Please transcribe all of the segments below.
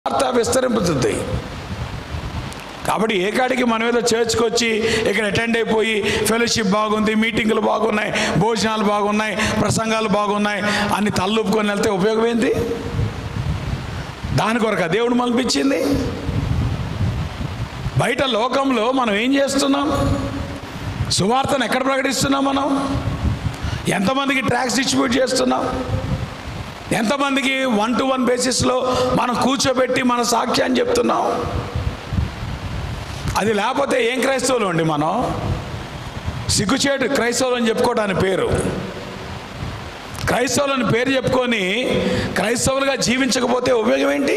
వార్త విస్తరింపుతుంది కాబట్టి ఏ కాడికి మనం ఏదో చర్చ్కి వచ్చి ఇక్కడ అటెండ్ అయిపోయి ఫెలోషిప్ బాగుంది మీటింగులు బాగున్నాయి భోజనాలు బాగున్నాయి ప్రసంగాలు బాగున్నాయి అన్ని తల్లుపుకొని వెళ్తే ఉపయోగం ఏంటి దాని కొరకు దేవుడు మలిపించింది బయట లోకంలో మనం ఏం చేస్తున్నాం సువార్తను ఎక్కడ ప్రకటిస్తున్నాం మనం ఎంతమందికి ట్రాక్స్ డిస్ట్రిబ్యూట్ చేస్తున్నాం ఎంతమందికి వన్ టు వన్ బేసిస్లో మనం కూర్చోబెట్టి మన సాక్ష్యాన్ని చెప్తున్నాం అది లేకపోతే ఏం క్రైస్తవులు అండి మనం సిగ్గుచేటు క్రైస్తవులు అని చెప్పుకోవడానికి పేరు క్రైస్తవులని పేరు చెప్పుకొని క్రైస్తవులుగా జీవించకపోతే ఉపయోగం ఏంటి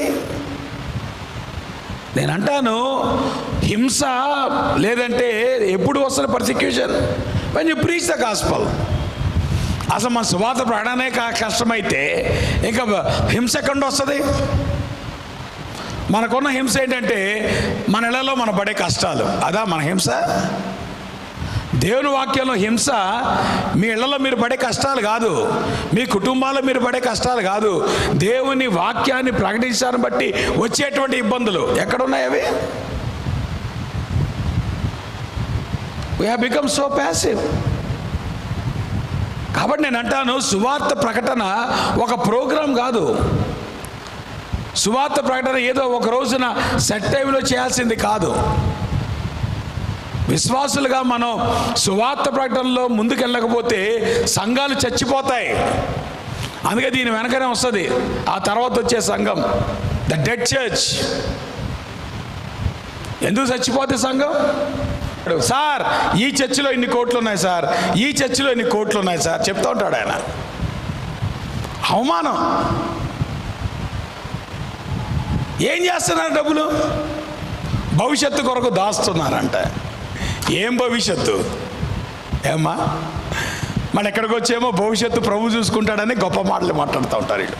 నేను అంటాను హింస లేదంటే ఎప్పుడు వస్తుంది persecution when you preach the gospel అసలు మన సువాత ప్రకటనే కా- కష్టమైతే ఇంకా హింస ఎక్కడ వస్తుంది మనకున్న హింస ఏంటంటే మన ఇళ్లలో మన పడే కష్టాలు అదా మన హింస దేవుని వాక్యంలో హింస మీ ఇళ్లలో మీరు పడే కష్టాలు కాదు మీ కుటుంబాల్లో మీరు పడే కష్టాలు కాదు దేవుని వాక్యాన్ని ప్రకటించాలని బట్టి వచ్చేటువంటి ఇబ్బందులు ఎక్కడున్నాయి అవి we have become so passive కాబట్టి నేను అంటాను సువార్త ప్రకటన ఒక ప్రోగ్రాం కాదు సువార్త ప్రకటన ఏదో ఒక రోజున సెట్ టైంలో చేయాల్సింది కాదు విశ్వాసులుగా మనం సువార్త ప్రకటనలో ముందుకెళ్ళకపోతే సంఘాలు చచ్చిపోతాయి అందుకే దీని వెనకనే వస్తుంది ఆ తర్వాత వచ్చే సంఘం ద డెడ్ చర్చ్ ఎందుకు చచ్చిపోతే సంఘం సార్ ఈ చర్చిలో ఇన్ని కోట్లు ఉన్నాయి సార్ ఈ చర్చిలో ఇన్ని కోట్లు ఉన్నాయి సార్ చెప్తా ఉంటాడు ఆయన అవమానం ఏం చేస్తున్నారు డబ్బులు భవిష్యత్తు కొరకు దాస్తున్నారంట ఏం భవిష్యత్తు ఏమ్మా మన ఎక్కడికి వచ్చేమో భవిష్యత్తు ప్రభు చూసుకుంటాడని గొప్ప మాటలు మాట్లాడుతూ ఉంటారు వీళ్ళు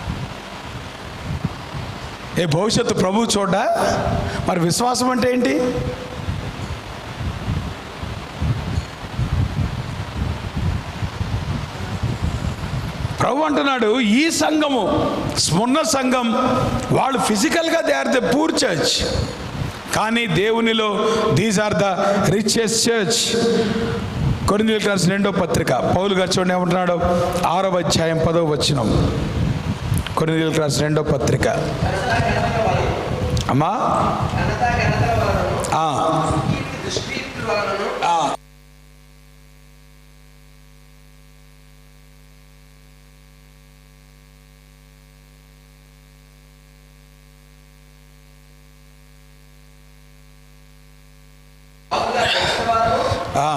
ఏ భవిష్యత్తు ప్రభు చూడ్డా మరి విశ్వాసం అంటే ఏంటి ప్రభు అంటున్నాడు ఈ సంఘము స్మరణ సంఘం వాళ్ళు ఫిజికల్గా they are the poor church కానీ దేవునిలో these are the richest church కొరిందీలు రాసిన రెండో పత్రిక పౌలు గారు చూడండి ఏమంటున్నాడు ఆరో అధ్యాయం పదో వచ్చినం కొరిందీలు రాసిన రెండో పత్రిక అమ్మా ఆ, ఆ. ఆ.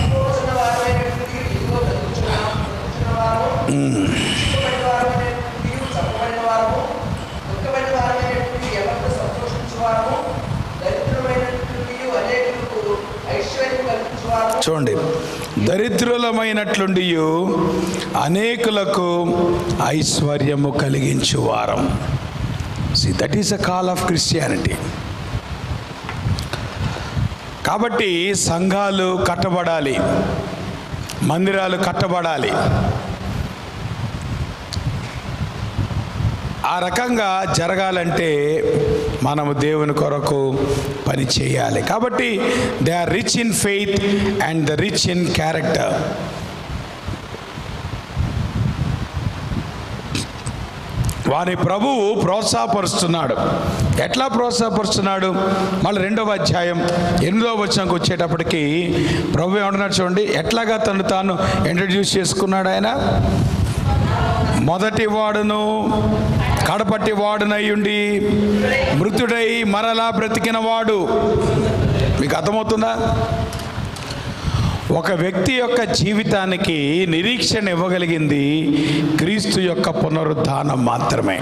చూడండి దరిద్రులమైనట్లుండి అనేకులకు ఐశ్వర్యము కలిగించు వారం see that is a call of Christianity కాబట్టి సంఘాలు కట్టబడాలి మందిరాలు కట్టబడాలి ఆ రకంగా జరగాలంటే మనము దేవుని కొరకు పని చేయాలి కాబట్టి they are rich in faith and the rich in character వారి ప్రభువు ప్రోత్సాహపరుస్తున్నాడు ఎట్లా ప్రోత్సాహపరుస్తున్నాడు మళ్ళీ రెండవ అధ్యాయం ఎనిమిదవ వచనంకి వచ్చేటప్పటికి ప్రభు ఏమంటున్నాడు చూడండి ఎట్లాగా తను తాను ఇంట్రడ్యూస్ చేసుకున్నాడు ఆయన మొదటి వాడును కడపటి వాడునయ్యుండి మృతుడై మరలా బ్రతికిన వాడు మీకు అర్థమవుతుందా ఒక వ్యక్తి యొక్క జీవితానికి నిరీక్షణ ఇవ్వగలిగింది క్రీస్తు యొక్క పునరుద్ధానం మాత్రమే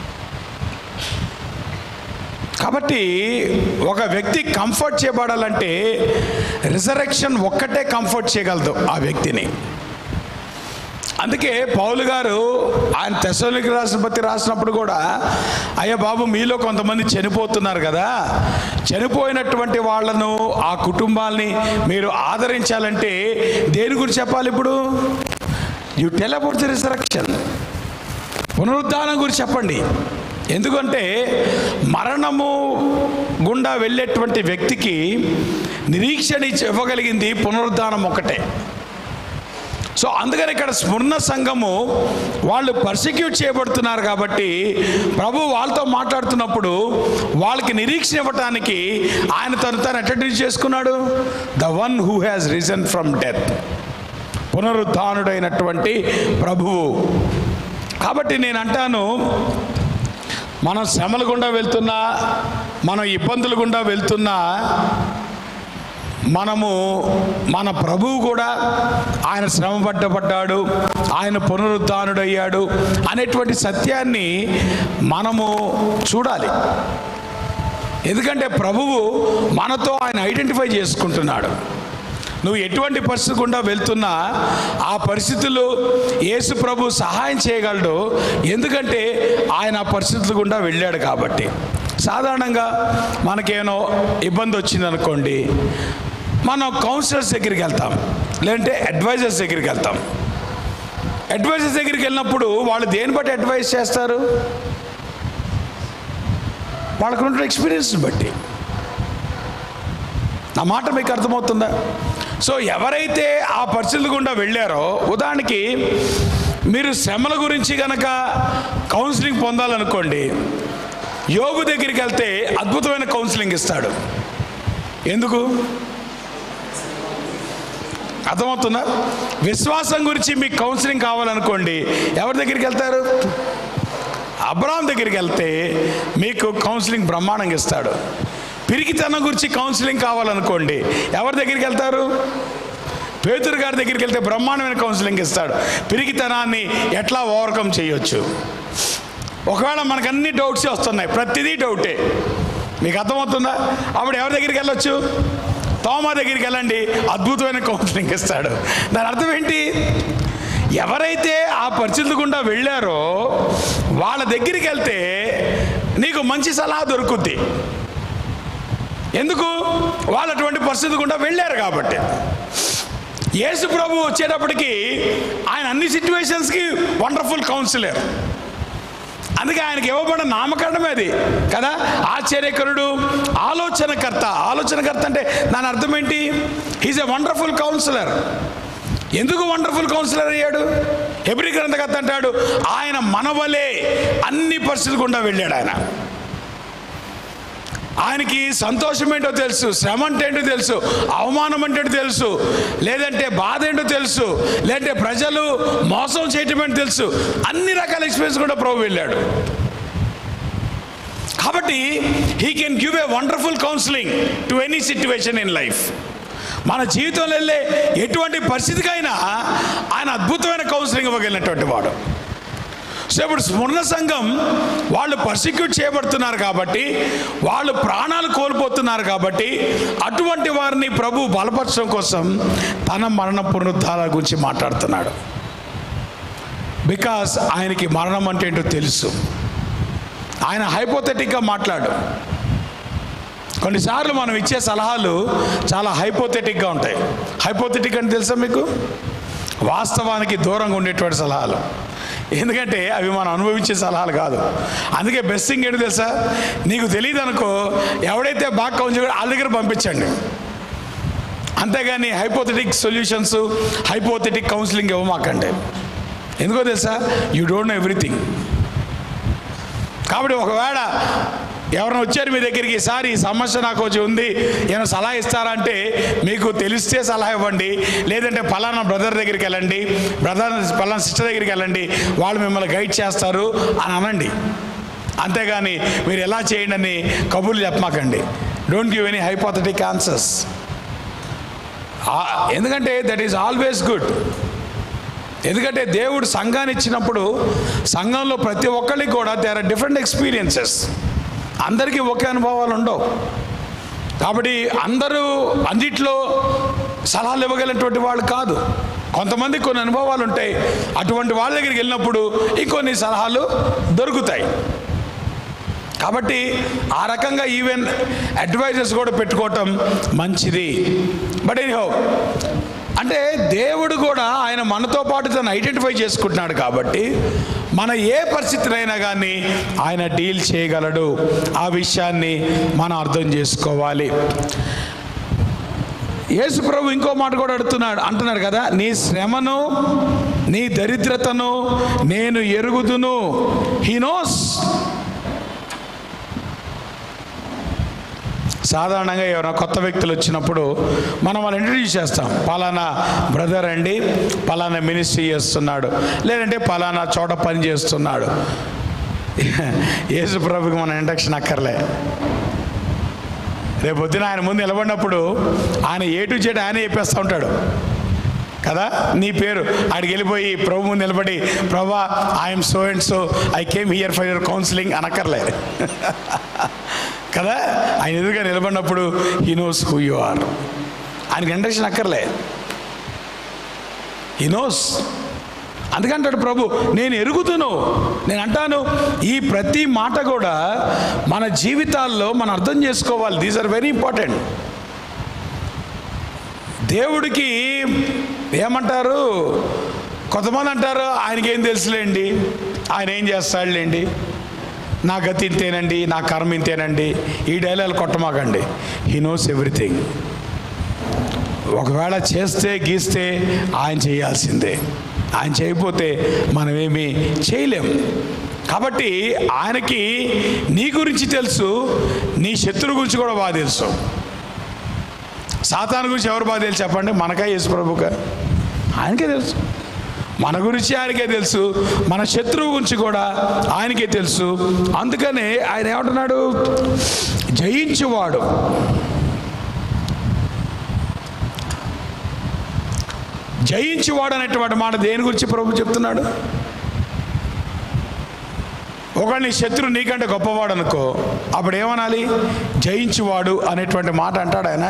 కాబట్టి ఒక వ్యక్తి కంఫర్ట్ చేయబడాలంటే రిజరెక్షన్ ఒక్కటే కంఫర్ట్ చేయగలదు ఆ వ్యక్తిని అందుకే పౌలు గారు ఆయన తెసలోనికి రాసిన పత్రి రాసినప్పుడు కూడా అయ్యా బాబు మీలో కొంతమంది చనిపోతున్నారు కదా చనిపోయినటువంటి వాళ్ళను ఆ కుటుంబాల్ని మీరు ఆదరించాలంటే దేని గురించి చెప్పాలి ఇప్పుడు you tell about the resurrection పునరుద్ధానం గురించి చెప్పండి ఎందుకంటే మరణము గుండా వెళ్ళేటువంటి వ్యక్తికి నిరీక్షణ ఇచ్చి ఇవ్వగలిగింది పునరుద్ధానం ఒకటే సో అందుకని ఇక్కడ స్మరణ సంఘము వాళ్ళు పర్సిక్యూట్ చేయబడుతున్నారు కాబట్టి ప్రభు వాళ్ళతో మాట్లాడుతున్నప్పుడు వాళ్ళకి నిరీక్షణ ఇవ్వటానికి ఆయన తను తను ఇంట్రడ్యూస్ చేసుకున్నాడు the one who has risen from death పునరుద్ధానుడైనటువంటి ప్రభువు కాబట్టి నేను అంటాను మనం శ్రమల గుండా వెళ్తున్నా మనం ఇబ్బందుల గుండా వెళ్తున్నా మనము మన ప్రభువు కూడా ఆయన శ్రమ పడ్డపడ్డాడు ఆయన పునరుద్ధానుడయ్యాడు అనేటువంటి సత్యాన్ని మనము చూడాలి ఎందుకంటే ప్రభువు మనతో ఆయన ఐడెంటిఫై చేసుకుంటున్నాడు నువ్వు ఎటువంటి పరిస్థితి గుండా వెళ్తున్నా ఆ పరిస్థితులు యేసు ప్రభు సహాయం చేయగలడు ఎందుకంటే ఆయన ఆ పరిస్థితుల గుండా వెళ్ళాడు కాబట్టి సాధారణంగా మనకేనో ఇబ్బంది వచ్చిందనుకోండి మనం కౌన్సిలర్స్ దగ్గరికి వెళ్తాం లేదంటే అడ్వైజర్స్ దగ్గరికి వెళ్తాం అడ్వైజర్స్ దగ్గరికి వెళ్ళినప్పుడు వాళ్ళు దేని బట్టి అడ్వైస్ చేస్తారు వాళ్ళకున్న ఎక్స్పీరియన్స్ బట్టి నా మాట మీకు అర్థమవుతుందా సో ఎవరైతే ఆ పరిస్థితుల గుండా వెళ్ళారో ఉదాహరణకి మీరు శ్రమల గురించి గనక కౌన్సిలింగ్ పొందాలనుకోండి యోగు దగ్గరికి వెళ్తే అద్భుతమైన కౌన్సిలింగ్ ఇస్తాడు ఎందుకు అర్థమవుతుందా విశ్వాసం గురించి మీకు కౌన్సిలింగ్ కావాలనుకోండి ఎవరి దగ్గరికి వెళ్తారు అబ్రామ్ దగ్గరికి వెళ్తే మీకు కౌన్సిలింగ్ బ్రహ్మాండంగా ఇస్తాడు పిరికితనం గురించి కౌన్సిలింగ్ కావాలనుకోండి ఎవరి దగ్గరికి వెళ్తారు పేతురు గారి దగ్గరికి వెళ్తే బ్రహ్మాండమైన కౌన్సిలింగ్ ఇస్తాడు పిరికితనాన్ని ఎట్లా ఓవర్కమ్ చేయొచ్చు ఒకవేళ మనకు అన్ని డౌట్స్ వస్తున్నాయి ప్రతిదీ డౌటే మీకు అర్థమవుతుందా అప్పుడు ఎవరి దగ్గరికి వెళ్ళొచ్చు తోమా దగ్గరికి వెళ్ళండి అద్భుతమైన కౌన్సిలింగ్ ఇస్తాడు దాని అర్థం ఏంటి ఎవరైతే ఆ పరిస్థితుల గుండా వెళ్ళారో వాళ్ళ దగ్గరికి వెళ్తే నీకు మంచి సలహా దొరుకుద్ది ఎందుకు వాళ్ళు అటువంటి పరిస్థితి గుండా వెళ్ళారు కాబట్టి యేసు ప్రభు వచ్చేటప్పటికి ఆయన అన్ని సిచ్యువేషన్స్కి వండర్ఫుల్ కౌన్సిలర్ అందుకే ఆయనకి ఇవ్వబడిన నామకరణమే అది కదా ఆశ్చర్యకరుడు ఆలోచనకర్త ఆలోచనకర్త అంటే దాని అర్థం ఏంటి హీజ్ ఎ వండర్ఫుల్ కౌన్సిలర్ ఎందుకు వండర్ఫుల్ కౌన్సిలర్ అయ్యాడు ఎబ్రి గ్రంథకర్త అంటాడు ఆయన మనవలే అన్ని పరిస్థితులు గుండా వెళ్ళాడు ఆయన ఆయనకి సంతోషం ఏంటో తెలుసు శ్రమ అంటే ఏంటో తెలుసు అవమానం అంటే ఏంటో తెలుసు లేదంటే బాధ ఏంటో తెలుసు లేదంటే ప్రజలు మోసం చేయటం ఏంటో తెలుసు అన్ని రకాల ఎక్స్పీరియన్స్ కూడా ప్రభు వెళ్ళాడు కాబట్టి he can give a wonderful counselling to any situation in life మన జీవితంలో వెళ్ళే ఎటువంటి పరిస్థితికైనా ఆయన అద్భుతమైన కౌన్సిలింగ్ ఇవ్వగలిగినటువంటి వాడు సో ఇప్పుడు స్మరణ సంఘం వాళ్ళు పర్సిక్యూట్ చేయబడుతున్నారు కాబట్టి వాళ్ళు ప్రాణాలు కోల్పోతున్నారు కాబట్టి అటువంటి వారిని ప్రభు బలపరచడం కోసం తన మరణ పునరుద్ధాల గురించి మాట్లాడుతున్నాడు బికాస్ ఆయనకి మరణం అంటే ఏంటో తెలుసు ఆయన హైపోథెటిక్గా మాట్లాడు కొన్నిసార్లు మనం ఇచ్చే సలహాలు చాలా హైపోథెటిక్గా ఉంటాయి హైపోథెటిక్ అంటే తెలుసా మీకు వాస్తవానికి దూరంగా ఉండేటువంటి సలహాలు ఎందుకంటే అవి మనం అనుభవించే సలహాలు కాదు అందుకే బెస్ట్ థింగ్ ఏంటి తెలుసా నీకు తెలియదు అనుకో ఎవడైతే బాగా కౌన్సిల్ వాళ్ళ దగ్గర పంపించండి అంతేగాని హైపోథెటిక్ సొల్యూషన్స్ హైపోథెటిక్ కౌన్సిలింగ్ ఇవ్వమాకండి ఎందుకో తెలుసా యూ డోంట్ నో ఎవ్రీథింగ్ కాబట్టి ఒకవేళ ఎవరైనా వచ్చారు మీ దగ్గరికి సార్ ఈ సమస్య నాకు వచ్చి ఉంది ఏమైనా సలహా ఇస్తారంటే మీకు తెలిస్తే సలహా ఇవ్వండి లేదంటే పలానా బ్రదర్ దగ్గరికి వెళ్ళండి బ్రదర్ పలానా సిస్టర్ దగ్గరికి వెళ్ళండి వాళ్ళు మిమ్మల్ని గైడ్ చేస్తారు అని అనండి అంతేగాని మీరు ఎలా చేయండి అని కబుర్లు చెప్పమాకండి don't give any hypothetic answers ఎందుకంటే దట్ ఈస్ ఆల్వేస్ గుడ్ ఎందుకంటే దేవుడు సంఘాన్ని ఇచ్చినప్పుడు సంఘంలో ప్రతి ఒక్కరికి కూడా దే ఆర్ డిఫరెంట్ ఎక్స్పీరియన్సెస్ అందరికీ ఒకే అనుభవాలు ఉండవు కాబట్టి అందరూ అన్నిట్లో సలహాలు ఇవ్వగలిగినటువంటి వాళ్ళు కాదు కొంతమంది కొన్ని అనుభవాలు ఉంటాయి అటువంటి వాళ్ళ దగ్గరికి వెళ్ళినప్పుడు ఇంకొన్ని సలహాలు దొరుకుతాయి కాబట్టి ఆ రకంగా ఈవెన్ అడ్వైజర్స్ కూడా పెట్టుకోవటం మంచిది బట్ ఎనీ హో అంటే దేవుడు కూడా ఆయన మనతో పాటు తను ఐడెంటిఫై చేసుకుంటున్నాడు కాబట్టి మన ఏ పరిస్థితినైనా కానీ ఆయన డీల్ చేయగలడు ఆ విషయాన్ని మనం అర్థం చేసుకోవాలి యేసు ప్రభు ఇంకో మాట కూడా అడుగుతున్నాడు అంటున్నాడు కదా నీ శ్రమను నీ దరిద్రతను నేను ఎరుగుదును హీ నోస్ సాధారణంగా ఎవరైనా కొత్త వ్యక్తులు వచ్చినప్పుడు మనం వాళ్ళు ఇంట్రడ్యూస్ చేస్తాం పలానా బ్రదర్ అండి పలానా మినిస్ట్రీ చేస్తున్నాడు లేదంటే పలానా చోట పని చేస్తున్నాడు యేసు ప్రభుకి మన ఇండక్షన్ అక్కర్లే రేపు పొద్దున ఆయన ముందు నిలబడినప్పుడు ఆయన ఏ టు జెడ్ ఆయన చెప్పేస్తూ ఉంటాడు కదా నీ పేరు ఆడికి వెళ్ళిపోయి ప్రభు ముందు నిలబడి ప్రభా I'm so and so I came here for your counselling అనక్కర్లే కదా ఆయన ఎదురుగా నిలబడినప్పుడు he knows who you are ఆయనకి ఇండక్షన్ అక్కర్లే హీ నోస్ అందుకంటాడు ప్రభు నేను ఎరుగుతును నేను అంటాను ఈ ప్రతి మాట కూడా మన జీవితాల్లో మనం అర్థం చేసుకోవాలి దీస్ ఆర్ వెరీ ఇంపార్టెంట్ దేవుడికి ఏమంటారు కొంతమంది అంటారు ఆయనకి ఏం తెలుసులేండి ఆయన ఏం చేస్తాడులేండి నా గతి ఇంతేనండి నా కర్మ ఇంతేనండి ఈ డైలాగ్ కొట్టమాకండి హీ నోస్ ఎవ్రీథింగ్ ఒకవేళ చేస్తే గీస్తే ఆయన చేయాల్సిందే ఆయన చేయకపోతే మనమేమి చేయలేం కాబట్టి ఆయనకి నీ గురించి తెలుసు నీ శత్రువు గురించి కూడా బాగా తెలుసు సాతాను గురించి ఎవరు బాగా తెలుసు చెప్పండి మనకా యేసు ప్రభుగా ఆయనకే తెలుసు మన గురించి ఆయనకే తెలుసు మన శత్రువు గురించి కూడా ఆయనకే తెలుసు అందుకనే ఆయన ఏమంటున్నాడు జయించువాడు జయించువాడు అనేటువంటి మాట దేని గురించి ప్రభు చెప్తున్నాడు ఒకవేళ నీ శత్రువు నీకంటే గొప్పవాడు అనుకో అప్పుడు ఏమనాలి జయించువాడు అనేటువంటి మాట అంటాడు ఆయన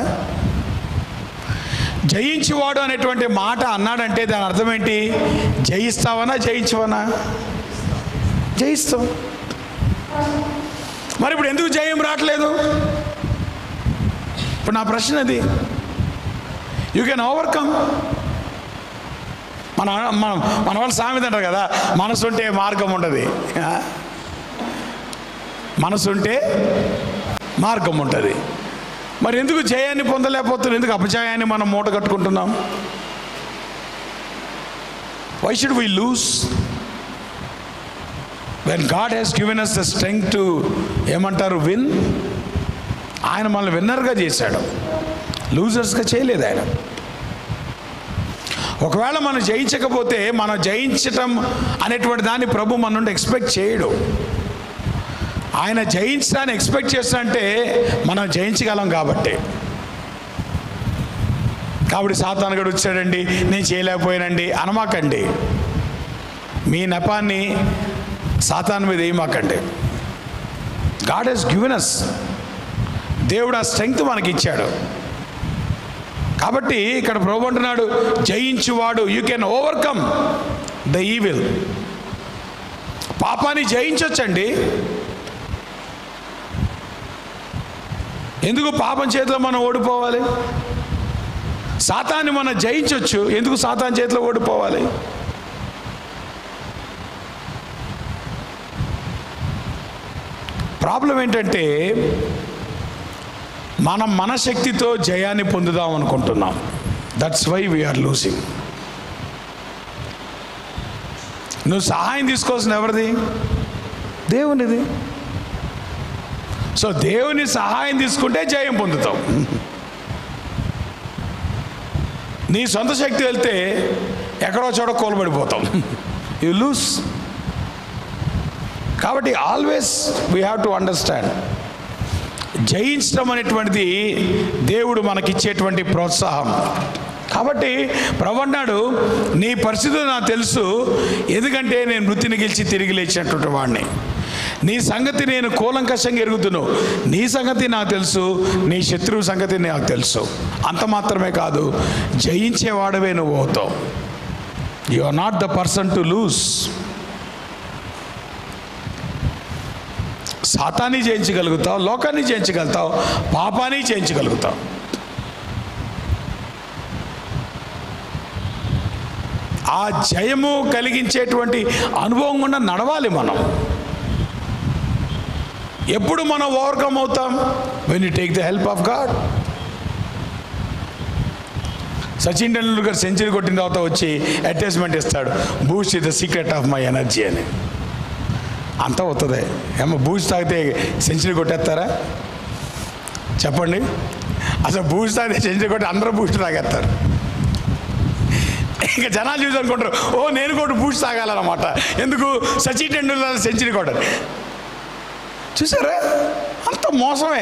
జయించువాడు అనేటువంటి మాట అన్నాడంటే దాని అర్థం ఏంటి జయిస్తావనా జయించవనా జయిస్తాం మరి ఇప్పుడు ఎందుకు జయం రావట్లేదు ఇప్పుడు నా ప్రశ్న అది యూ కెన్ ఓవర్కమ్ మన మన మన వాళ్ళు సామెత అంటారు కదా మనసు ఉంటే మార్గం ఉండదు మనసు ఉంటే మార్గం ఉంటుంది మరి ఎందుకు జయాన్ని పొందలేకపోతున్నాం ఎందుకు అపజయాన్ని మనం మూట కట్టుకుంటున్నాం why should we lose when God has given us the strength to ఏమంటారు విన్ ఆయన మనల్ని విన్నర్గా చేశాడు లూజర్స్గా చేయలేదు ఆయన ఒకవేళ మనం జయించకపోతే మనం జయించటం అనేటువంటి దాన్ని ప్రభు మన నుండి ఎక్స్పెక్ట్ చేయడు ఆయన జయించడాన్ని ఎక్స్పెక్ట్ చేస్తా అంటే మనం జయించగలం కాబట్టి కాబట్టి సాతానుగడు వచ్చాడండి నేను చేయలేకపోయానండి అనమాకండి మీ నెపాన్ని సాతాన్ మీద వేయమాకండి గాడ్ హెస్ గివెన్ అస్ దేవుడు ఆ స్ట్రెంగ్త్ మనకి ఇచ్చాడు కాబట్టి ఇక్కడ ప్రభు అంటున్నాడు జయించువాడు you can overcome the evil పాపాన్ని జయించవచ్చండి ఎందుకు పాపం చేతిలో మనం ఓడిపోవాలి సాతాన్ని మనం జయించవచ్చు ఎందుకు సాతాన్ చేతిలో ఓడిపోవాలి ప్రాబ్లం ఏంటంటే మనం మన శక్తితో జయాన్ని పొందుదాం అనుకుంటున్నాం దట్స్ వై వీఆర్ లూసింగ్ నువ్వు సహాయం తీసుకోవాల్సిన ఎవరిది దేవునిది సో దేవుని సహాయం తీసుకుంటే జయం పొందుతావు నీ సొంత శక్తి వెళ్తే ఎక్కడో చోట కోల్పడిపోతాం యు లూస్ కాబట్టి always we have to understand జయించడం అనేటువంటిది దేవుడు మనకిచ్చేటువంటి ప్రోత్సాహం కాబట్టి ప్రభు అన్నాడు నీ పరిస్థితులు నాకు తెలుసు ఎందుకంటే నేను మృతిని గెలిచి తిరిగి లేచినటువంటి వాడిని నీ సంగతి నేను కూలంకషంగా ఎరుగుతును నీ సంగతి నాకు తెలుసు నీ శత్రువు సంగతి నాకు తెలుసు అంత మాత్రమే కాదు జయించేవాడవే నువ్వు అవుతావు you are not the person to lose సాతాన్ని జయించగలుగుతావు లోకాన్ని జయించగలుగుతావు పాపాన్ని జయించగలుగుతావు ఆ జయము కలిగించేటువంటి అనుభవం గుండా నడవాలి మనం ఎప్పుడు మనం ఓవర్కమ్ అవుతాం when you take the help of God Sachin Tendulkar century కొట్టిన తర్వాత వచ్చి అటాచ్మెంట్ ఇస్తాడు Boost is the secret of my energy అని అంతా వస్తుంది ఏమో బూస్ట్ తాగితే సెంచరీ కొట్టేస్తారా చెప్పండి అసలు బూస్ట్ తాగితే సెంచరీ కొట్టి అందరూ బూస్ట్ తాగేస్తారు ఇంకా జనాలు చూసి అనుకుంటారు ఓ నేను కూడా బూస్ట్ తాగాలన్నమాట ఎందుకు సచిన్ టెండూల్కర్ సెంచరీ కొట్టారు చూసారా అంత మోసమే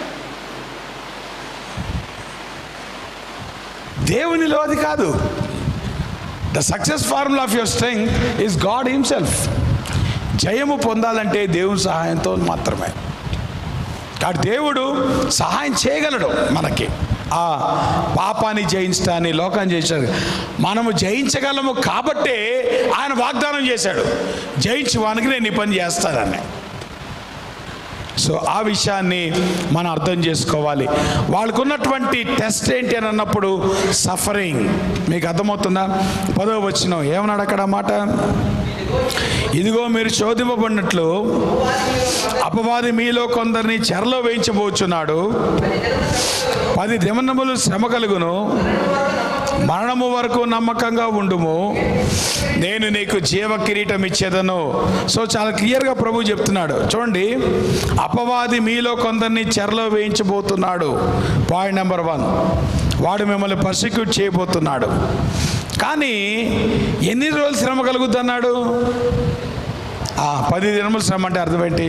దేవునిలో అది కాదు the success formula of your strength is God himself జయము పొందాలంటే దేవుని సహాయంతో మాత్రమే కాబట్టి దేవుడు సహాయం చేయగలడు మనకి ఆ పాపాన్ని జయించడాన్ని లోకాన్ని జయించాడు మనము జయించగలము కాబట్టే ఆయన వాగ్దానం చేశాడు జయించి వానికి నేను ఈ పని చేస్తానని సో ఆ విషయాన్ని మనం అర్థం చేసుకోవాలి వాళ్ళకు ఉన్నటువంటి టెస్ట్ ఏంటి అని అన్నప్పుడు సఫరింగ్ మీకు అర్థమవుతుందా పదవ వచ్చిన ఏమన్నాడు అక్కడ ఆ మాట ఇదిగో మీరు శోధింపబడినట్లు అపవాది మీలో కొందరిని చెరలో వేయించబోచున్నాడు పది దిమనములు శ్రమ కలుగును మరణము వరకు నమ్మకంగా ఉండుము నేను నీకు జీవ కిరీటం ఇచ్చేదను సో చాలా క్లియర్గా ప్రభు చెప్తున్నాడు చూడండి అపవాది మీలో కొందరిని చెరలో వేయించబోతున్నాడు పాయింట్ నెంబర్ వన్ వాడు మిమ్మల్ని పర్సిక్యూట్ చేయబోతున్నాడు కానీ ఎన్ని రోజులు శ్రమ కలుగుద్ది అన్నాడు ఆ, పది దినముల శ్రమ అంటే అర్థం ఏంటి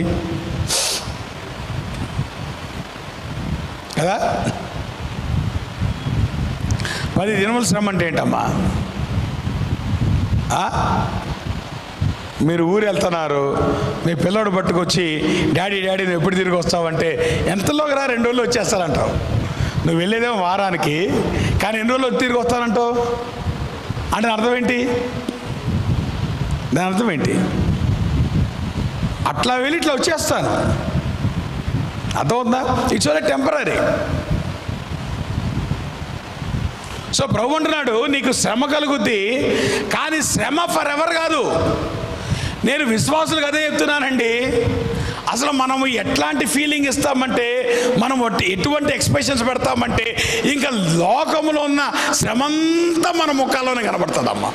కదా పది దినముల శ్రమ అంటే ఏంటమ్మా ఆ? మీరు ఊరు వెళ్తున్నారు మీ పిల్లోడు పట్టుకొచ్చి డాడీ డాడీ నువ్వు ఎప్పుడు తిరిగి వస్తావంటే ఎంతలోకి రా రెండు రోజులు వచ్చేస్తానంటావు నువ్వు వెళ్ళేదేమో వారానికి కానీ ఎన్ని రోజులు తిరిగి వస్తానంటావు అంటే అర్థం ఏంటి దాని అర్థం ఏంటి అట్లా వెళ్ళి ఇట్లా వచ్చేస్తాను అర్థమవుతుందా ఇట్స్ ఓన్లీ టెంపరీ సో ప్రభు అంటున్నాడు నీకు శ్రమ కలుగుద్ది కానీ శ్రమ ఫర్ ఎవర్ కాదు నేను విశ్వాసులకు అదే చెప్తున్నానండి అసలు మనము ఎట్లాంటి ఫీలింగ్ ఇస్తామంటే మనం ఒట్టి- ఎటువంటి ఎక్స్ప్రెషన్స్ పెడతామంటే ఇంకా లోకములో ఉన్న శ్రమంతా మన ముఖాల్లోనే కనబడుతుందమ్మా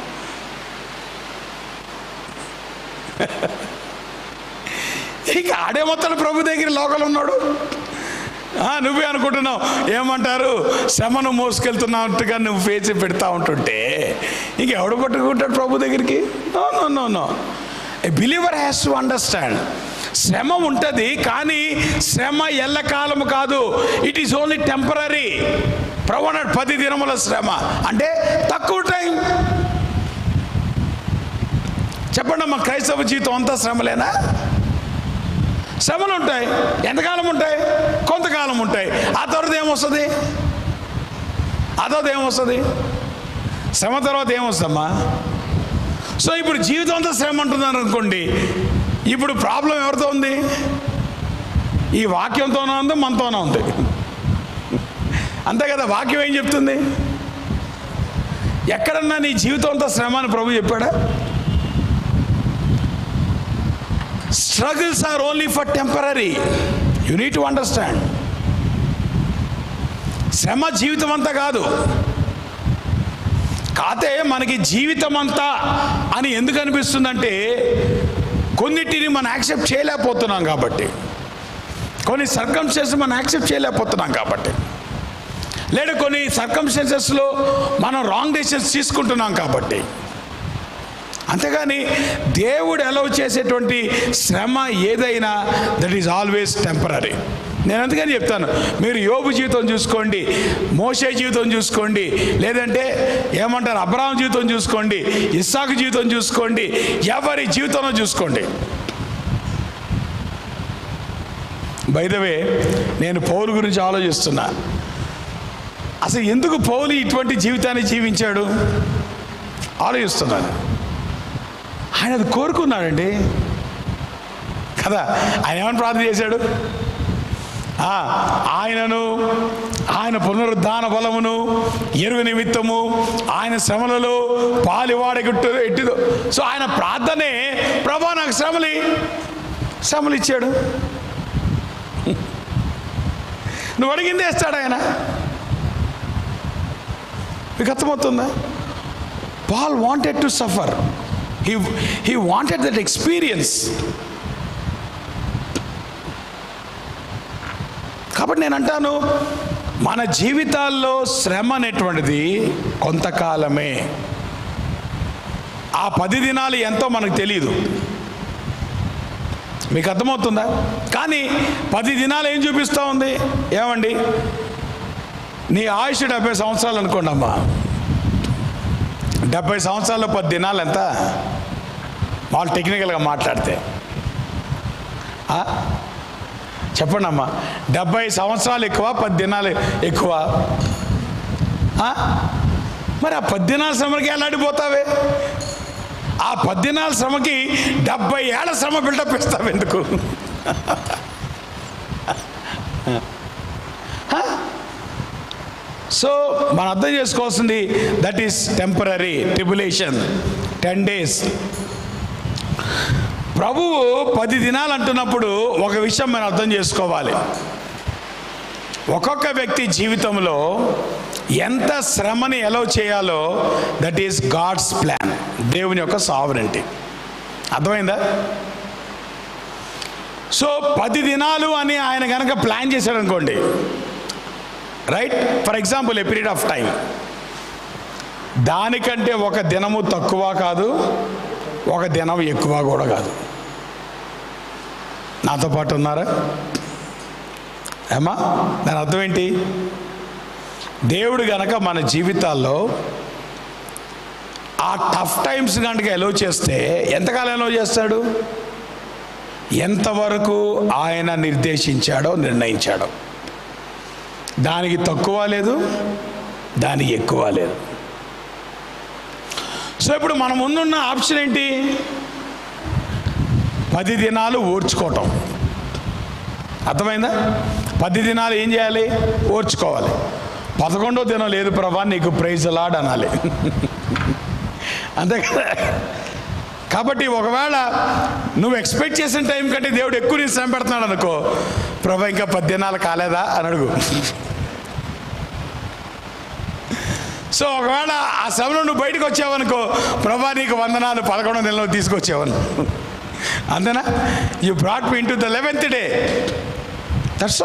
ఇక ఆడే మొత్తం ప్రభు దగ్గర లోకల్ ఉన్నాడు ఆ, నువ్వే అనుకుంటున్నావు ఏమంటారు శ్రమను మోసుకెళ్తున్నట్టుగా నువ్వు ఫేస్ పెడతా ఉంటుంటే ఇంకెవడు పట్టుకుంటాడు ప్రభు దగ్గరికి no no no no a believer has to understand శ్రమ ఉంటుంది కానీ శ్రమ ఎల్లకాలము కాదు ఇట్ ఈస్ ఓన్లీ టెంపరీ ప్రభు అన్నాడు పది దినముల శ్రమ అంటే తక్కువ టైం చెప్పండి అమ్మా క్రైస్తవ జీవితం అంతా శ్రమలేనా శ్రమలు ఉంటాయి ఎంతకాలం ఉంటాయి కొంతకాలం ఉంటాయి ఆ తర్వాత ఏమొస్తుంది ఆ తర్వాత ఏమొస్తుంది శ్రమ తర్వాత ఏమొస్తుందమ్మా సో ఇప్పుడు జీవితం అంతా శ్రమ అంటున్నారు అనుకోండి ఇప్పుడు ప్రాబ్లం ఎవరితో ఉంది ఈ వాక్యంతోనే ఉంది మనతోనే ఉంది అంతే కదా వాక్యం ఏం చెప్తుంది ఎక్కడన్నా నీ జీవితం అంతా శ్రమ అని ప్రభు చెప్పాడా struggles are only for temporary you need to understand శ్రమ జీవితం అంతా కాదు కాతే మనకి జీవితం అంతా అని ఎందుకు అనిపిస్తుందంటే కొన్నిటిని మనం యాక్సెప్ట్ చేయలేకపోతున్నాం కాబట్టి కొన్ని సర్కమ్స్టెన్స్ మనం యాక్సెప్ట్ చేయలేకపోతున్నాం కాబట్టి లేదా కొన్ని సర్కమ్స్టెన్సెస్లో మనం రాంగ్ డెసిషన్స్ తీసుకుంటున్నాం కాబట్టి అంతేగాని దేవుడు అలౌ చేసేటువంటి శ్రమ ఏదైనా దట్ ఈజ్ ఆల్వేస్ టెంపరీ నేను అందుకని చెప్తాను మీరు యోబు జీవితం చూసుకోండి మోషే జీవితం చూసుకోండి లేదంటే ఏమంటారు అబ్రాహం జీవితం చూసుకోండి ఇస్సాకు జీవితం చూసుకోండి ఎవరి జీవితంలో చూసుకోండి బైదవే నేను పౌలు గురించి ఆలోచిస్తున్నా అసలు ఎందుకు పౌలు ఇటువంటి జీవితాన్ని జీవించాడు ఆలోచిస్తున్నాను ఆయన అది కోరుకున్నాడండి కదా ఆయన ఏమని ప్రార్థన చేశాడు ఆ, ఆయనను ఆయన ఆయన పునరుద్ధాన బలమును ఎరువు నిమిత్తము ఆయన శ్రమలలో పాలివాడగట్టు ఎట్టిదో సో ఆయన ప్రార్థనే ప్రభా నాకు శ్రమలి శ్రమలు ఇచ్చాడు నువ్వు అడిగింది వేస్తాడు ఆయన మీకు అర్థమవుతుందా Paul wanted to suffer he he wanted that experience కాబట్టి నేను అంటాను మన జీవితాల్లో శ్రమ అనేటువంటిది కొంతకాలమే ఆ పది దినాలు ఎంతో మనకు తెలియదు మీకు అర్థమవుతుందా కానీ పది దినాలు ఏం చూపిస్తూ ఉంది ఏమండి నీ ఆయుష్ డెబ్బై సంవత్సరాలు అనుకోండి అమ్మా డెబ్బై సంవత్సరాల్లో పది దినాలు ఎంత వాళ్ళు టెక్నికల్గా మాట్లాడితే ఆ? చెప్పండి అమ్మా డెబ్బై సంవత్సరాలు ఎక్కువ పది దినాలు ఎక్కువ ఆ? మరి ఆ పది దినాల శ్రమకి ఎలాడిపోతావే ఆ పది దినాల శ్రమకి డెబ్బై ఏళ్ళ శ్రమ బిల్డప్ ఇస్తావు ఎందుకు సో మనం అర్థం చేసుకోవాల్సింది that is temporary tribulation ten days ప్రభువు పది దినాలు అంటున్నప్పుడు ఒక విషయం మనం అర్థం చేసుకోవాలి ఒక్కొక్క వ్యక్తి జీవితంలో ఎంత శ్రమని ఎలవ్ చేయాలో దట్ ఈస్ గాడ్స్ ప్లాన్ దేవుని యొక్క సావరెంటీ అర్థమైందా సో పది దినాలు అని ఆయన కనుక ప్లాన్ చేశాడు అనుకోండి right for example a period of time దానికంటే ఒక దినము తక్కువ కాదు ఒక దినం ఎక్కువ కూడా కాదు నాతో పాటు ఉన్నారా ఏమా దాని అర్థం ఏంటి దేవుడు గనక మన జీవితాల్లో ఆ టఫ్ టైమ్స్ కనుక ఎలో చేస్తే ఎంతకాలం ఎలో చేస్తాడు ఎంతవరకు ఆయన నిర్దేశించాడో నిర్ణయించాడో దానికి తక్కువ లేదు దానికి ఎక్కువ లేదు సో ఇప్పుడు మన ముందున్న ఆప్షన్ ఏంటి పది దినాలు ఓర్చుకోవటం అర్థమైందా పది దినాలు ఏం చేయాలి ఓర్చుకోవాలి పదకొండో దినం లేదు ప్రభా నీకు ప్రైజ్ లాడ్ అనాలి అంతే కదా కాబట్టి ఒకవేళ నువ్వు ఎక్స్పెక్ట్ చేసిన టైం కంటే దేవుడు ఎక్కువ నీ శ్రమ పెడుతున్నాడు అనుకో ప్రభా ఇంకా పది దినాలు కాలేదా అని అడుగు సో ఒకవేళ ఆ శ్రమలో నువ్వు బయటకు వచ్చావనుకో ప్రభా నీకు వందనాలు పదకొండు నెలలో తీసుకొచ్చావను అంతేనా you brought me into the eleventh day that's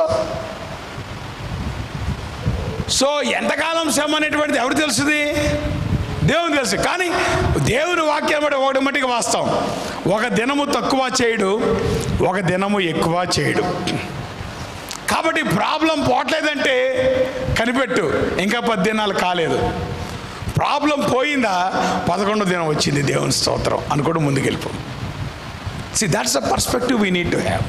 so ఎంతకాలం శ్రమ అనేటువంటిది ఎవరు తెలుసుది దేవుని తెలుసు కానీ దేవుని వాక్యం బట్టి ఒకటి మట్టికి వాస్తవం ఒక దినము తక్కువ చేయడు ఒక దినము ఎక్కువ చేయడు కాబట్టి ప్రాబ్లం పోవట్లేదంటే కనిపెట్టు ఇంకా పది దినాలు కాలేదు ప్రాబ్లం పోయిందా పదకొండో దినం వచ్చింది దేవుని స్తోత్రం అనుకోవడం ముందుకెళ్ళిపో see that's a perspective we need to have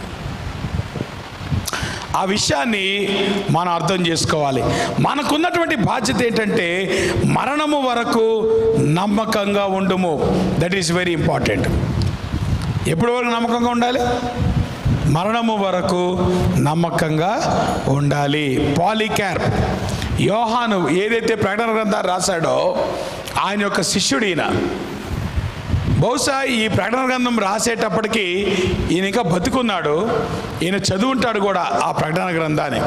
ఆ విషయాన్ని మనం అర్థం చేసుకోవాలి మనకున్నటువంటి బాధ్యత ఏంటంటే మరణము వరకు నమ్మకంగా ఉండుము దట్ ఈస్ వెరీ ఇంపార్టెంట్ ఎప్పటి వరకు నమ్మకంగా ఉండాలి మరణము వరకు నమ్మకంగా ఉండాలి పాలిక్యార్ యోహాను ఏదైతే ప్రకటన గ్రంథాలు రాశాడో ఆయన యొక్క శిష్యుడు ఈయన బహుశా ఈ ప్రకటన గ్రంథం రాసేటప్పటికి ఈయన ఇంకా బతుకున్నాడు ఈయన చదువుంటాడు కూడా ఆ ప్రకటన గ్రంథాన్ని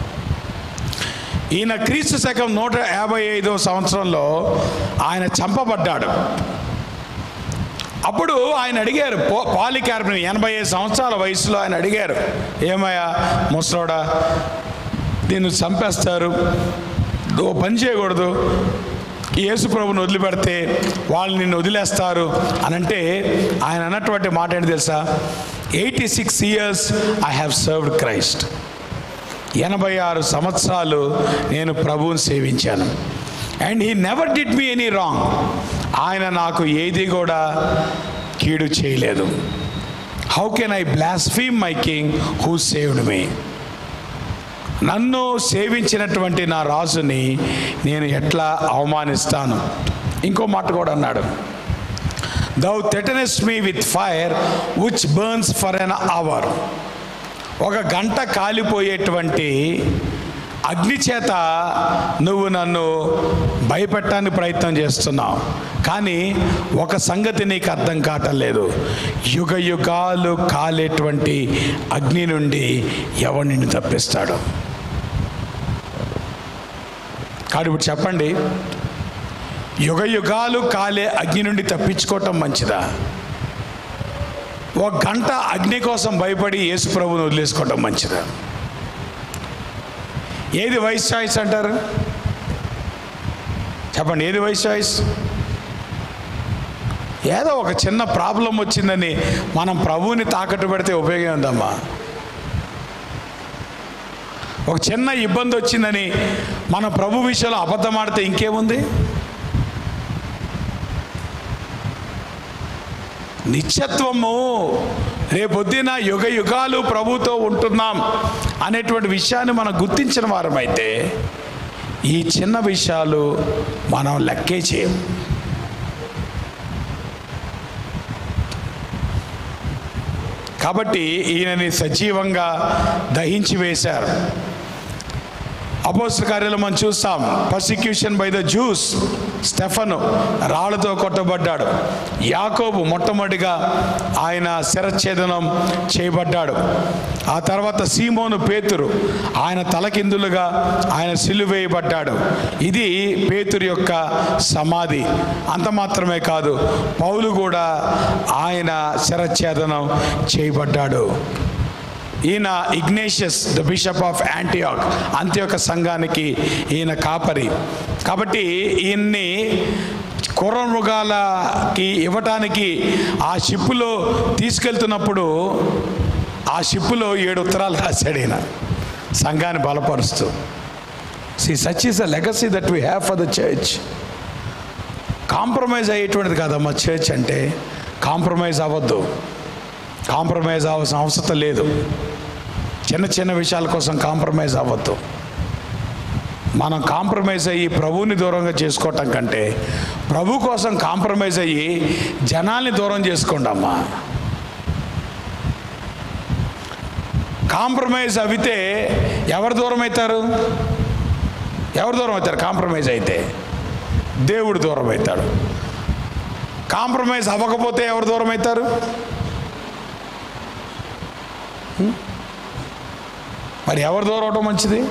ఈయన క్రీస్తు శకం నూట యాభై ఐదో సంవత్సరంలో ఆయన చంపబడ్డాడు అప్పుడు ఆయన అడిగారు పో పాలికార్పుని ఎనభై ఐదు సంవత్సరాల వయసులో ఆయన అడిగారు ఏమయ్యా ముసలోడా దీన్ని చంపేస్తారు ఓ పని చేయకూడదు యేసు ప్రభుని వదిలిపెడితే వాళ్ళు నిన్ను వదిలేస్తారు అని అంటే ఆయన అన్నటువంటి మాట ఏంటి తెలుసా eighty six years I have served Christ ఎనభై ఆరు సంవత్సరాలు నేను ప్రభువుని సేవించాను and he never did me any wrong ఆయన నాకు ఏది కూడా కీడు చేయలేదు how can I blaspheme my king who saved me నన్ను సేవించినటువంటి నా రాజుని నేను ఎట్లా అవమానిస్తాను ఇంకో మాట కూడా అన్నాడు thou threatenest me with fire which burns for an hour ఒక గంట కాలిపోయేటువంటి అగ్ని చేత నువ్వు నన్ను భయపెట్టడానికి ప్రయత్నం చేస్తున్నావు కానీ ఒక సంగతి నీకు అర్థం కావటం యుగ యుగాలు కాలేటువంటి అగ్ని నుండి ఎవరిని తప్పిస్తాడు కాదు ఇప్పుడు చెప్పండి యుగ యుగాలు కాలే అగ్ని నుండి తప్పించుకోవటం మంచిదా ఒక గంట అగ్ని కోసం భయపడి యేసు ప్రభువుని వదిలేసుకోవటం మంచిదా ఏది వైస్ చాయిస్ అంటారు చెప్పండి ఏది వైస్ చాయిస్ ఏదో ఒక చిన్న ప్రాబ్లం వచ్చిందని మనం ప్రభువుని తాకట్టు పెడితే ఉపయోగం ఉందమ్మా ఒక చిన్న ఇబ్బంది వచ్చిందని మన ప్రభు విషయంలో అబద్ధం ఆడితే ఇంకేముంది నిత్యత్వము రేపొద్దున యుగ యుగాలు ప్రభుతో ఉంటున్నాం అనేటువంటి విషయాన్ని మనం గుర్తించిన వారమైతే ఈ చిన్న విషయాలు మనం లెక్కే చేయం కాబట్టి ఈయనని సజీవంగా దహించి వేశారు అపోస్ల కార్యాలు మనం చూస్తాం పర్సిక్యూషన్ బై ద జ్యూస్ స్టెఫను రాళ్ళతో కొట్టబడ్డాడు యాకోబు మొట్టమొదటిగా ఆయన శిరఛేదనం చేయబడ్డాడు ఆ తర్వాత సీమోను పేతురు ఆయన తలకిందులుగా ఆయన సిలువేయబడ్డాడు ఇది పేతురు యొక్క సమాధి అంత మాత్రమే కాదు పౌలు కూడా ఆయన శిరఛేదనం చేయబడ్డాడు ఈయన Ignatius the bishop of Antioch అంత్యొక సంఘానికి ఈయన కాపరి కాబట్టి ఈయన్ని కుర్రమృగాలకి ఇవ్వటానికి ఆ షిప్పులో తీసుకెళ్తున్నప్పుడు ఆ షిప్పులో ఏడు ఉత్తరాలు రాశాడు ఈయన సంఘాన్ని బలపరుస్తూ see such is a legacy that we have for the church compromise అయ్యేటువంటిది కాదమ్మా చర్చ్ అంటే కాంప్రమైజ్ అవ్వద్దు కాంప్రమైజ్ అవ్వాల్సిన అవసరం లేదు చిన్న చిన్న విషయాల కోసం కాంప్రమైజ్ అవ్వద్దు మనం కాంప్రమైజ్ అయ్యి ప్రభువుని దూరంగా చేసుకోవటం కంటే ప్రభు కోసం కాంప్రమైజ్ అయ్యి జనాల్ని దూరం చేసుకోండి అమ్మా కాంప్రమైజ్ అవితే ఎవరు దూరం అవుతారు ఎవరు దూరం అవుతారు కాంప్రమైజ్ అయితే దేవుడు దూరం అవుతాడు కాంప్రమైజ్ అవ్వకపోతే ఎవరు దూరం అవుతారు మరి ఎవరు దూరం అవటం మంచిది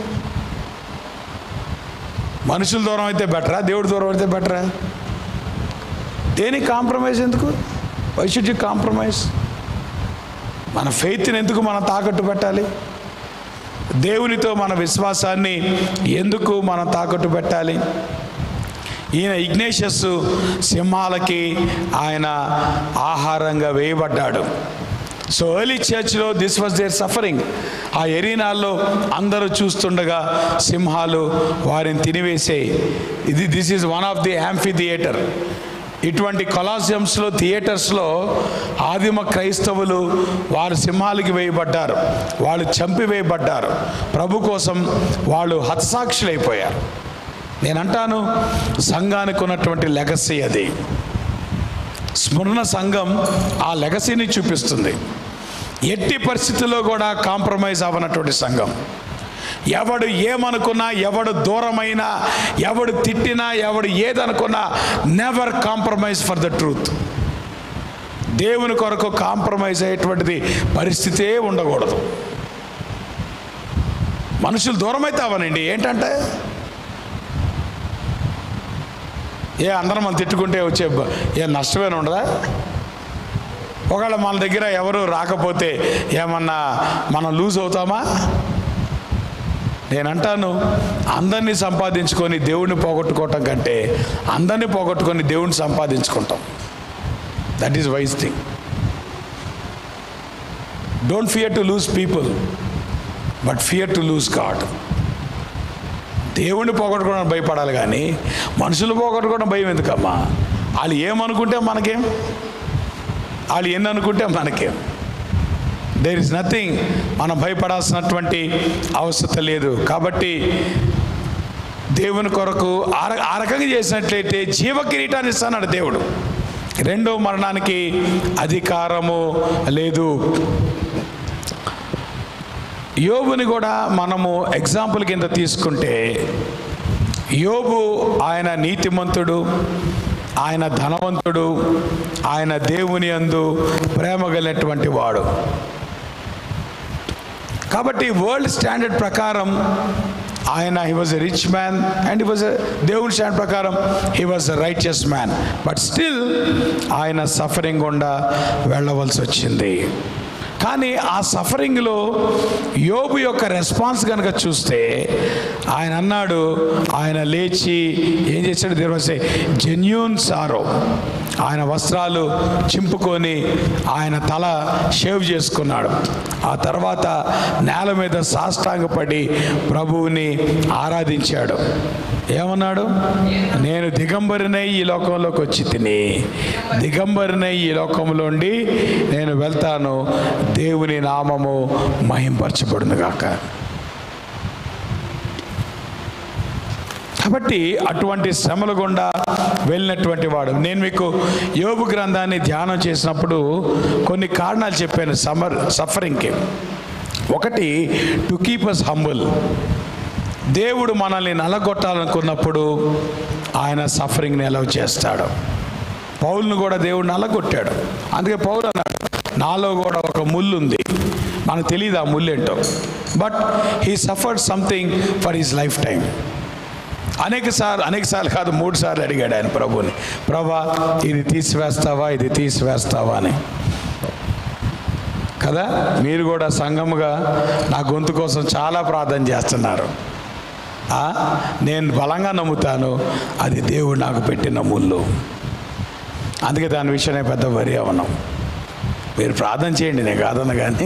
మనుషులు దూరం అయితే బెటరా దేవుడు దూరం అయితే బెటరా దేనికి కాంప్రమైజ్ ఎందుకు వై షుడ్ యూ కాంప్రమైజ్ మన ఫెయిత్ని ఎందుకు మనం తాకట్టు పెట్టాలి దేవునితో మన విశ్వాసాన్ని ఎందుకు మనం తాకట్టు పెట్టాలి ఈయన ఇగ్నేషియస్ సింహాలకి ఆయన ఆహారంగా వేయబడ్డాడు సో ఎర్లీ చర్చ్లో దిస్ వాజ్ దేర్ సఫరింగ్ ఆ ఎరీనాల్లో అందరూ చూస్తుండగా సింహాలు వారిని తినివేసే ఇది this is one of the amphitheatre ఇటువంటి కొలాసియంస్లో థియేటర్స్లో ఆదిమ క్రైస్తవులు వారు సింహాలకి వేయబడ్డారు వాళ్ళు చంపివేయబడ్డారు ప్రభు కోసం వాళ్ళు హతసాక్షులైపోయారు నేనంటాను సంఘానికి ఉన్నటువంటి లెగసీ అది స్మరణ సంఘం ఆ లెగసీని చూపిస్తుంది ఎట్టి పరిస్థితుల్లో కూడా కాంప్రమైజ్ అవ్వనటువంటి సంఘం ఎవడు ఏమనుకున్నా ఎవడు దూరమైనా ఎవడు తిట్టినా ఎవడు ఏదనుకున్నా never compromise for the truth దేవుని కొరకు కాంప్రమైజ్ అయ్యేటువంటిది పరిస్థితే ఉండకూడదు మనుషులు దూరమైతే అవనండి ఏంటంటే ఏ అందరం మనం తిట్టుకుంటే వచ్చే బ- ఏ నష్టమేనా ఉండదా ఒకవేళ మన దగ్గర ఎవరు రాకపోతే ఏమన్నా మనం లూజ్ అవుతామా నేనంటాను అందరినీ సంపాదించుకొని దేవుడిని పోగొట్టుకోవటం కంటే అందరినీ పోగొట్టుకొని దేవుడిని సంపాదించుకుంటాం that is wise thing don't fear to lose people but fear to lose God దేవుణ్ణి పోగొట్టుకోవడం భయపడాలి కానీ మనుషులు పోగొట్టుకోవడం భయం ఎందుకమ్మా వాళ్ళు ఏమనుకుంటే మనకేం వాళ్ళు ఎన్ని అనుకుంటే మనకేం దేర్ ఇస్ నథింగ్ మనం భయపడాల్సినటువంటి అవసరం లేదు కాబట్టి దేవుని కొరకు ఆ ర- ఆ రకంగా చేసినట్లయితే జీవ కిరీటాన్ని ఇస్తాడు దేవుడు రెండో మరణానికి అధికారము లేదు యోబుని కూడా మనము ఎగ్జాంపుల్ కింద తీసుకుంటే యోబు ఆయన నీతిమంతుడు ఆయన ధనవంతుడు ఆయన దేవుని అందు ప్రేమ కలిగినటువంటి వాడు కాబట్టి వరల్డ్ స్టాండర్డ్ ప్రకారం ఆయన he was a rich man and he was దేవుని స్టాండర్డ్ ప్రకారం he was a righteous man but still ఆయన సఫరింగ్ గుండా వెళ్ళవలసి వచ్చింది కానీ ఆ సఫరింగ్లో యోబు యొక్క రెస్పాన్స్ కనుక చూస్తే ఆయన అన్నాడు ఆయన లేచి ఏం చేశాడు దేవసే జెన్యూన్ సారో ఆయన వస్త్రాలు చింపుకొని ఆయన తల షేవ్ చేసుకున్నాడు ఆ తర్వాత నేల మీద సాష్టాంగపడి ప్రభువుని ఆరాధించాడు ఏమన్నాడు నేను దిగంబరినై ఈ లోకంలోకి వచ్చి తిని దిగంబరినై ఈ లోకంలోండి నేను వెళ్తాను దేవుని నామము మహింపరచబడును గాక కాబట్టి అటువంటి శ్రమల గుండా వెళ్ళినటువంటి వాడు నేను మీకు యోగు గ్రంథాన్ని ధ్యానం చేసినప్పుడు కొన్ని కారణాలు చెప్పాను సమర్ సఫరింగ్కి ఒకటి టు కీప్ అస్ హంబుల్ దేవుడు మనల్ని నలగొట్టాలనుకున్నప్పుడు ఆయన సఫరింగ్ని ఎలవ్ చేస్తాడు పౌల్ను కూడా దేవుడు నలగొట్టాడు అందుకే పౌలు అన్నాడు నాలో కూడా ఒక ముళ్ళు ఉంది మనకు తెలియదు ఆ ముళ్ళు ఏంటో but he suffered something for his life time అనేక సార్లు అనేక సార్లు కాదు మూడు సార్లు అడిగాడు ఆయన ప్రభుని ప్రభా ఇది తీసివేస్తావా ఇది తీసివేస్తావా అని కదా మీరు కూడా సంఘముగా నా గొంతు కోసం చాలా ప్రార్థన చేస్తున్నారు ఆ, నేను బలంగా నమ్ముతాను అది దేవుడు నాకు పెట్టిన ముళ్ళు అందుకే దాని విషయమే పెద్ద వరి అవనం మీరు ప్రార్థన చేయండి నేను కాదన్న కానీ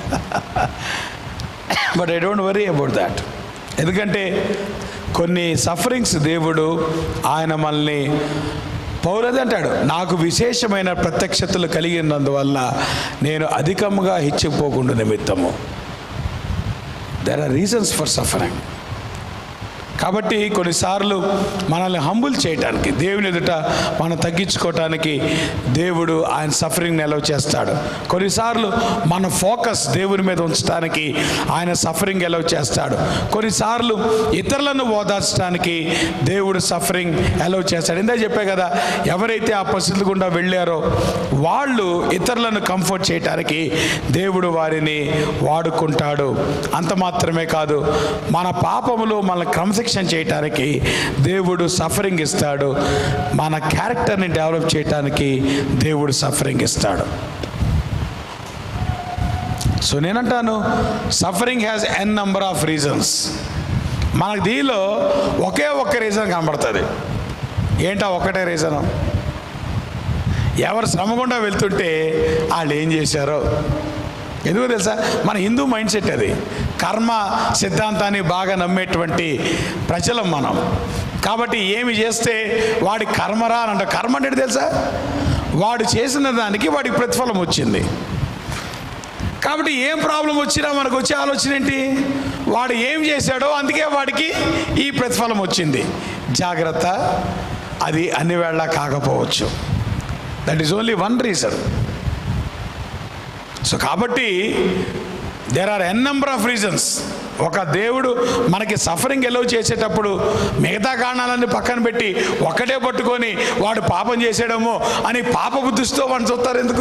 but I don't worry about that ఎందుకంటే కొన్ని సఫరింగ్స్ దేవుడు ఆయన మనల్ని పౌరది అంటాడు నాకు విశేషమైన ప్రత్యక్షతలు కలిగినందువల్ల నేను అధికంగా హెచ్చిపోకుండా నిమిత్తము there are reasons for suffering కాబట్టి కొన్నిసార్లు మనల్ని హంబుల్ చేయటానికి దేవుని ఎదుట మనం తగ్గించుకోవటానికి దేవుడు ఆయన సఫరింగ్ నిలవ చేస్తాడు కొన్నిసార్లు మన ఫోకస్ దేవుని మీద ఉంచడానికి ఆయన సఫరింగ్ ఎలవ్ చేస్తాడు కొన్నిసార్లు ఇతరులను ఓదార్చడానికి దేవుడు సఫరింగ్ ఎలవ్ చేస్తాడు ఇందా చెప్పే కదా ఎవరైతే ఆ పరిస్థితులు గుండా వెళ్ళారో వాళ్ళు ఇతరులను కంఫర్ట్ చేయటానికి దేవుడు వారిని వాడుకుంటాడు అంత మాత్రమే కాదు మన పాపములు మన క్రమశిక్షణ చేయటానికి దేవుడు సఫరింగ్ ఇస్తాడు మన క్యారెక్టర్ని డెవలప్ చేయటానికి దేవుడు సఫరింగ్ ఇస్తాడు సో నేనంటాను suffering has an number of reasons మనకు దీనిలో ఒకే ఒక్క రీజన్ కనబడుతుంది ఏంటా ఒకటే రీజను ఎవరు శ్రమ గుండా వెళ్తుంటే వాళ్ళు ఏం చేశారో ఎందుకో తెలుసా మన హిందూ మైండ్ సెట్ అది కర్మ సిద్ధాంతాన్ని బాగా నమ్మేటువంటి ప్రజలం మనం కాబట్టి ఏమి చేస్తే వాడి కర్మరా అని అంటారు కర్మ అంటే ఏంటి తెలుసా వాడు చేసిన దానికి వాడికి ప్రతిఫలం వచ్చింది కాబట్టి ఏం ప్రాబ్లం వచ్చినా మనకు వచ్చే ఆలోచన ఏంటి వాడు ఏం చేశాడో అందుకే వాడికి ఈ ప్రతిఫలం వచ్చింది జాగ్రత్త అది అన్ని వేళ కాకపోవచ్చు that is only one reason so కాబట్టి there are an number of reasons ఒక దేవుడు మనకి సఫరింగ్ ఎలవ్ చేసేటప్పుడు మిగతా కారణాలన్నీ పక్కన పెట్టి ఒక్కటే పట్టుకొని వాడు పాపం చేసాడేమో అని పాప బుద్ధితో వాడిని చూస్తారు ఎందుకు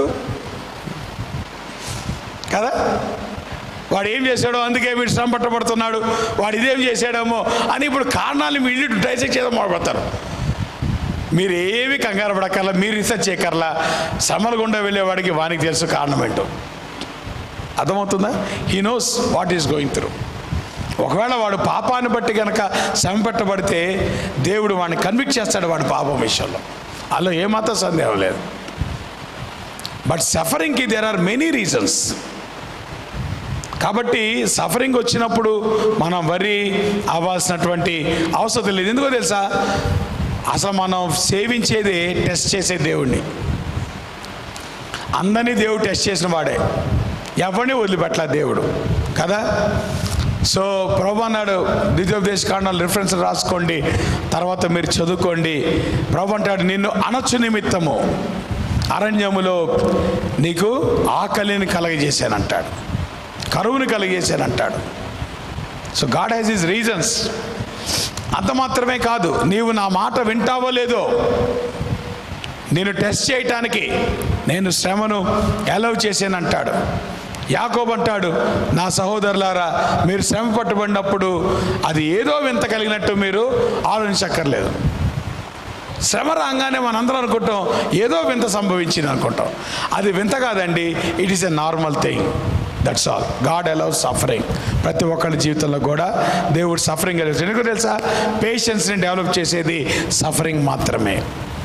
కదా వాడు ఏం చేశాడో అందుకే వీడు శ్రమ పట్టబడుతున్నాడు వాడు ఇదేం చేశాడేమో అని ఇప్పుడు కారణాలు వీళ్ళు డైసెక్ట్ చేయడం మొదలుపెడతారు మీరు ఏమి కంగారు పడక్కర్లా మీరు రీసెర్చ్ చేయకర్లా శ్రమల గుండా వెళ్ళేవాడికి వానికి తెలుసు కారణం ఏంటో అర్థమవుతుందా he knows what is going through ఒకవేళ వాడు పాపాన్ని బట్టి కనుక శ్రమ పెట్టబడితే దేవుడు వాడిని కన్విక్ట్ చేస్తాడు వాడి పాపం విషయంలో అలా ఏమాత్రం సందేహం లేదు బట్ సఫరింగ్కి దేర్ ఆర్ మెనీ రీజన్స్ కాబట్టి సఫరింగ్ వచ్చినప్పుడు మనం వరి అవ్వాల్సినటువంటి అవసరం లేదు ఎందుకో తెలుసా అసలు మనం సేవించేది టెస్ట్ చేసే దేవుణ్ణి అందరినీ దేవుడు టెస్ట్ చేసిన వాడే ఎవరిని వదిలిపెట్టలే దేవుడు కదా సో ప్రభు అన్నాడు ద్వితీయోపదేశ కాండాలు రిఫరెన్స్ రాసుకోండి తర్వాత మీరు చదువుకోండి ప్రభు అంటాడు నిన్ను అనొచ్చు నిమిత్తము అరణ్యములో నీకు ఆకలిని కలగజేశానంటాడు కరువుని కలిగేశానంటాడు so God has his reasons అంత మాత్రమే కాదు నీవు నా మాట వింటావో లేదో నేను టెస్ట్ చేయటానికి నేను శ్రమను అలౌ చేశానంటాడు యాకోబ్ అంటాడు నా సహోదరులారా మీరు శ్రమ పట్టుబడినప్పుడు అది ఏదో వింత కలిగినట్టు మీరు ఆలోచించక్కర్లేదు శ్రమ రాగానే మనందరం అనుకుంటాం ఏదో వింత సంభవించింది అనుకుంటాం అది వింత కాదండి it is a normal thing that's all God allow suffering ప్రతి ఒక్కరి జీవితంలో కూడా దేవుడు సఫరింగ్ ఎందుకు తెలుసా పేషెన్స్ని డెవలప్ చేసేది సఫరింగ్ మాత్రమే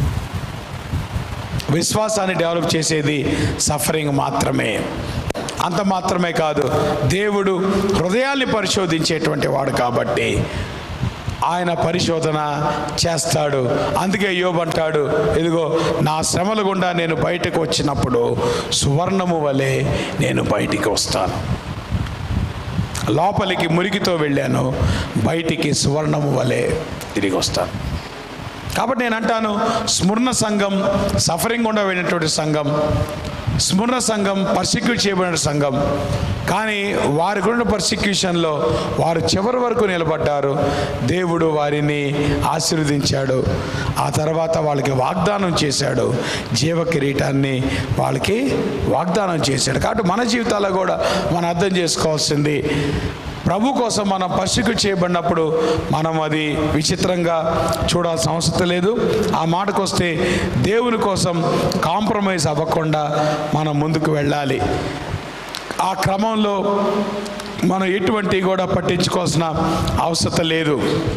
విశ్వాసాన్ని డెవలప్ చేసేది సఫరింగ్ మాత్రమే అంత మాత్రమే కాదు దేవుడు హృదయాల్ని పరిశోధించేటువంటి వాడు కాబట్టి ఆయన పరిశోధన చేస్తాడు అందుకే యోబు అంటాడు ఇదిగో నా శ్రమల గుండా నేను బయటకు వచ్చినప్పుడు సువర్ణము వలె నేను బయటికి వస్తాను లోపలికి మురికితో వెళ్ళాను బయటికి సువర్ణము వలె తిరిగి వస్తాను కాబట్టి నేను అంటాను స్మరణ సంఘం సఫరింగ్ గుండా వెళ్ళినటువంటి సంఘం స్మరణ సంఘం పర్సిక్యూట్ చేయబడిన సంఘం కానీ వారికి ఉన్న పర్సిక్యూషన్లో వారు చివరి వరకు నిలబడ్డారు దేవుడు వారిని ఆశీర్వదించాడు ఆ తర్వాత వాళ్ళకి వాగ్దానం చేశాడు జీవ కిరీటాన్ని వాళ్ళకి వాగ్దానం చేశాడు కాబట్టి మన జీవితాల్లో కూడా మనం అర్థం చేసుకోవాల్సింది ప్రభు కోసం మనం పసికు చేయబడినప్పుడు మనం అది విచిత్రంగా చూడాల్సిన అవసరం లేదు ఆ మాటకు వస్తే దేవుని కోసం కాంప్రమైజ్ అవ్వకుండా మనం ముందుకు వెళ్ళాలి ఆ క్రమంలో మనం ఎటువంటి కూడా పట్టించుకోవాల్సిన అవసరం లేదు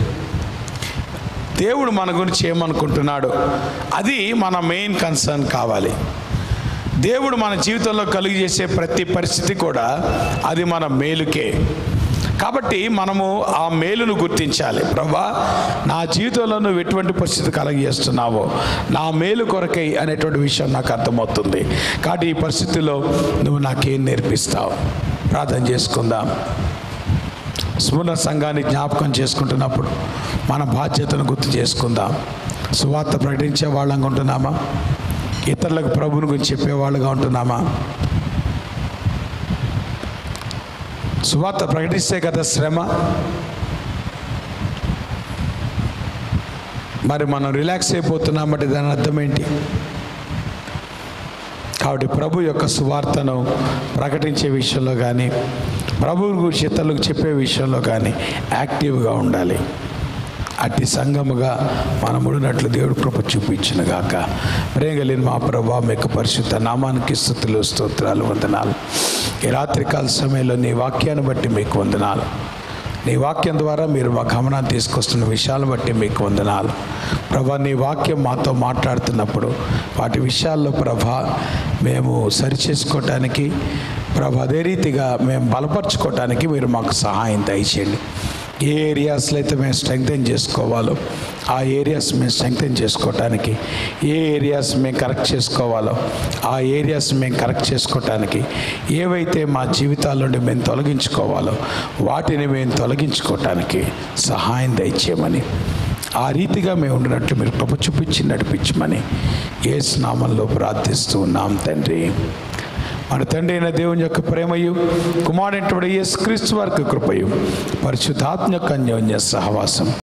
దేవుడు మన గురించి ఏమనుకుంటున్నాడు అది మన మెయిన్ కన్సర్న్ కావాలి దేవుడు మన జీవితంలో కలుగు చేసే ప్రతి పరిస్థితి కూడా అది మన మేలుకే కాబట్టి మనము ఆ మేలును గుర్తించాలి ప్రభా నా జీవితంలో నువ్వు ఎటువంటి పరిస్థితి కలగజేస్తున్నావో నా మేలు కొరకై అనేటువంటి విషయం నాకు అర్థమవుతుంది కాబట్టి ఈ పరిస్థితిలో నువ్వు నాకేం నేర్పిస్తావు ప్రార్థన చేసుకుందాం స్మరణ సంఘాన్ని జ్ఞాపకం చేసుకుంటున్నప్పుడు మన బాధ్యతను గుర్తు చేసుకుందాం సువార్త ప్రకటించే వాళ్ళంగా ఉంటున్నామా ఇతరులకు ప్రభుని గురించి చెప్పేవాళ్ళుగా ఉంటున్నామా సువార్త ప్రకటిస్తే కదా శ్రమ మరి మనం రిలాక్స్ అయిపోతున్నామంటే దాని అర్థం ఏంటి కాబట్టి ప్రభు యొక్క సువార్తను ప్రకటించే విషయంలో కానీ ప్రభు గురించి ఇతరులకు చెప్పే విషయంలో కానీ యాక్టివ్గా ఉండాలి అట్టి సంఘముగా మనముడినట్లు దేవుడు కృప చూపించిన గాక ప్రేగలిన మా ప్రభా మీకు పరిశుద్ధ నామానికి స్థుతులు స్తోత్రాలు వందనాలు ఈ రాత్రికాల సమయంలో నీ వాక్యాన్ని బట్టి మీకు వందనాలు నీ వాక్యం ద్వారా మీరు మా గమనాన్ని తీసుకొస్తున్న విషయాలను బట్టి మీకు వందనాలు ప్రభా నీ వాక్యం మాతో మాట్లాడుతున్నప్పుడు వాటి విషయాల్లో ప్రభా మేము సరిచేసుకోవటానికి ప్రభా అదే రీతిగా మేము బలపరచుకోవటానికి మీరు మాకు సహాయం దయచేయండి ఏ ఏరియాస్లో అయితే మేము స్ట్రెంగ్తెన్ చేసుకోవాలో ఆ ఏరియాస్ మేము స్ట్రెంగ్తెన్ చేసుకోవటానికి ఏ ఏరియాస్ మేము కరెక్ట్ చేసుకోవాలో ఆ ఏరియాస్ మేము కరెక్ట్ చేసుకోవటానికి ఏవైతే మా జీవితాల నుండి మేము తొలగించుకోవాలో వాటిని మేము తొలగించుకోవటానికి సహాయం దయచేయమని ఆ రీతిగా మేము ఉండినట్లు మీరు కృప చూపించి నడిపించమని ఏ స్నామంలో ప్రార్థిస్తూ ఉన్నాం తండ్రి మన తండ్రి అయిన దేవుని యొక్క ప్రేమయు కుమారుడు యేసు క్రీస్తు వారికి కృపయు పరిశుద్ధాత్మ యొక్క అన్యోన్య సహవాసం